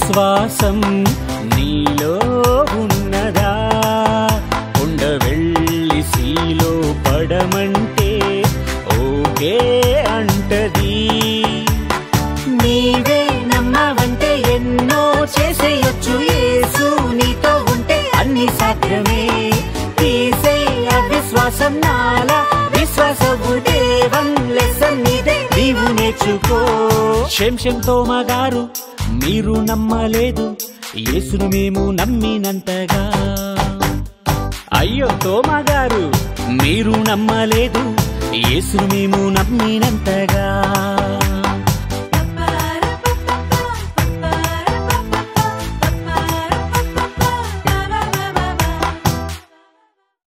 విశ్వాసం నీలో ఉన్నదా కొండ వెళ్ళి సీలో పడమంటే ఓకే అంటది నీవే నమ్మవంటే ఎన్నో చేసేయొచ్చు యేసు నీతో ఉంటే అన్ని సాధ్యమే తీసే అవిశ్వాసం నాలా విశ్వాసపు దేవం లెసన్ నీదే నీవు నేర్చుకో శం శం తోమ గారు మీరు నమ్మలేదు యేసును మేము నమ్మినంతగా అయ్యో తోమా గారు మీరు నమ్మలేదు యేసును మేము నమ్మినంతగా